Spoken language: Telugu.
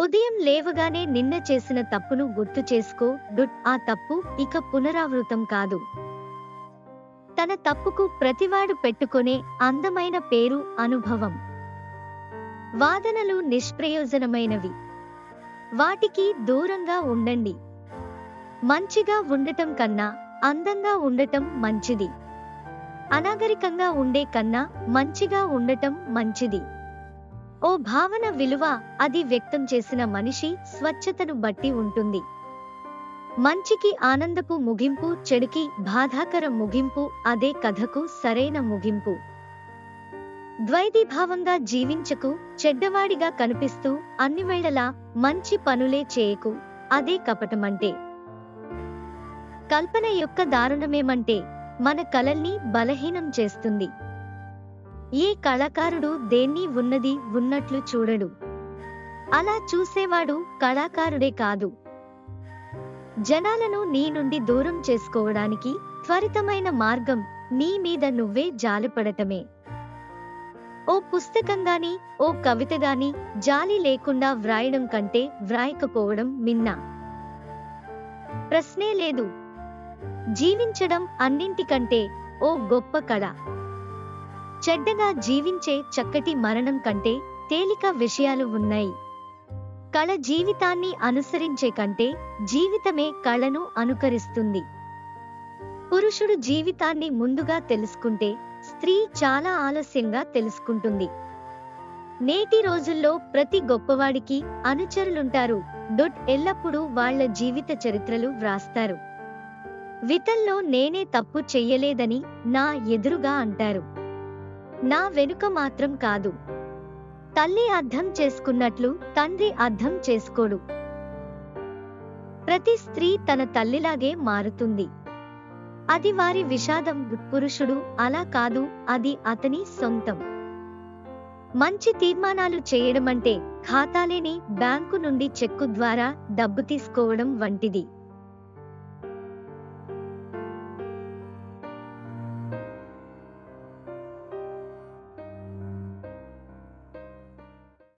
ఉదయం లేవగానే నిన్న చేసిన తప్పును గుర్తు చేసుకో డుట్ ఆ తప్పు ఇక పునరావృతం కాదు తన తప్పుకు ప్రతివాడు పెట్టుకునే అందమైన పేరు అనుభవం వాదనలు నిష్ప్రయోజనమైనవి వాటికి దూరంగా ఉండండి మంచిగా ఉండటం కన్నా అందంగా ఉండటం మంచిది అనాగరికంగా ఉండే కన్నా మంచిగా ఉండటం మంచిది ఓ భావన విలువ అది వ్యక్తం చేసిన మనిషి స్వచ్ఛతను బట్టి ఉంటుంది మంచికి ఆనందపు ముగింపు చెడుకి బాధాకర ముగింపు అదే కథకు సరైన ముగింపు ద్వైతీభావంగా జీవించకు చెడ్డవాడిగా కనిపిస్తూ అన్ని వేళలా మంచి పనులే చేయకు అదే కపటమంటే కల్పన యొక్క దారుణమేమంటే మన కలల్ని బలహీనం చేస్తుంది ఏ కళాకారుడు దేన్ని ఉన్నది ఉన్నట్లు చూడడు అలా చూసేవాడు కళాకారుడే కాదు జనాలను నీ నుండి దూరం చేసుకోవడానికి త్వరితమైన మార్గం నీ మీద నువ్వే జాలిపడటమే ఓ పుస్తకంగాని ఓ కవితగాని జాలి లేకుండా వ్రాయడం కంటే వ్రాయకపోవడం మిన్నా ప్రశ్నే లేదు జీవించడం అన్నింటికంటే ఓ గొప్ప కళ చెడ్డగా జీవించే చక్కటి మరణం కంటే తేలిక విషయాలు ఉన్నాయి కళ జీవితాన్ని అనుసరించే కంటే జీవితమే కళను అనుకరిస్తుంది పురుషుడు జీవితాన్ని ముందుగా తెలుసుకుంటే స్త్రీ చాలా ఆలస్యంగా తెలుసుకుంటుంది నేటి రోజుల్లో ప్రతి గొప్పవాడికి అనుచరులుంటారు డొట్ ఎల్లప్పుడూ వాళ్ళ జీవిత చరిత్రలు వ్రాస్తారు వితల్లో నేనే తప్పు చెయ్యలేదని నా ఎదురుగా అంటారు నా వెనుక మాత్రం కాదు తల్లి అర్థం చేసుకున్నట్లు తండ్రి అర్థం చేసుకోడు ప్రతి స్త్రీ తన తల్లిలాగే మారుతుంది అది వారి విషాదం పురుషుడు అలా కాదు అది అతని సొంతం మంచి తీర్మానాలు చేయడమంటే ఖాతాలేని బ్యాంకు నుండి చెక్కు ద్వారా డబ్బు తీసుకోవడం వంటిది